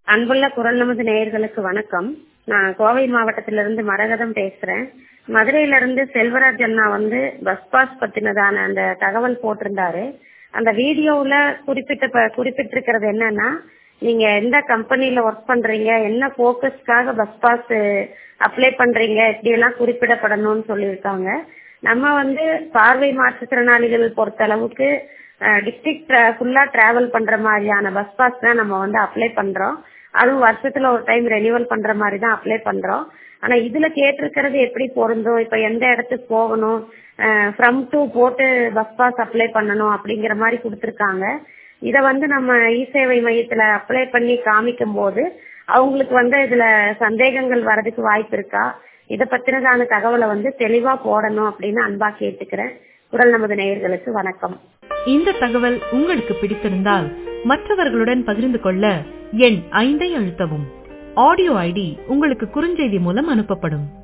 அன்புள்ள குரல் நமது நேயர்களுக்கு வணக்கம் நான் கோவை மாவட்டத்திலிருந்து மரகதம் பேசுறேன் மதுரையில இருந்து செல்வராஜ் அண்ணா வந்து பஸ் பாஸ் பத்தினதான அந்த தகவல் போட்டிருந்தாரு அந்த வீடியோவுல குறிப்பிட்ட ப- குறிப்பிட்டிருக்கிறது என்னன்னா நீங்க எந்த கம்பெனில ஒர்க் பண்றீங்க என்ன போக்கஸ்க்காக பஸ் பாஸ் அப்ளை பண்றீங்க இப்படி எல்லாம் குறிப்பிடப்படணும்னு சொல்லியிருக்காங்க நம்ம வந்து பார்வை மாற்றுத்திறனாளிகள் பொறுத்த அளவுக்கு டிஸ்ட்ரிக்ட் ஃபுல்லா டிராவல் பண்ற மாதிரியான பஸ் பாஸ் தான் நம்ம வந்து அப்ளை பண்றோம் அதுவும் வருஷத்துல ஒரு டைம் ரெனியூவல் பண்ற மாதிரி தான் அப்ளை பண்றோம் ஆனா இதுல கேட்டிருக்கிறது எப்படி பொருந்தும் இப்ப எந்த இடத்துக்கு போகணும் ஃப்ரம் டு போட்டு பஸ் பாஸ் அப்ளை பண்ணணும் அப்படிங்கிற மாதிரி கொடுத்துருக்காங்க இத வந்து நம்ம இ சேவை மையத்துல அப்ளை பண்ணி காமிக்கும் போது அவங்களுக்கு வந்து இதுல சந்தேகங்கள் வர்றதுக்கு வாய்ப்பு இருக்கா இத பத்தினதான தகவலை வந்து தெளிவா போடணும் அப்படின்னு அன்பா கேட்டுக்கிறேன் குரல் நமது நேயர்களுக்கு வணக்கம் இந்த தகவல் உங்களுக்கு பிடித்திருந்தால் மற்றவர்களுடன் பகிர்ந்து கொள்ள எண் ஐந்தை அழுத்தவும் ஆடியோ ஐடி உங்களுக்கு குறுஞ்செய்தி மூலம் அனுப்பப்படும்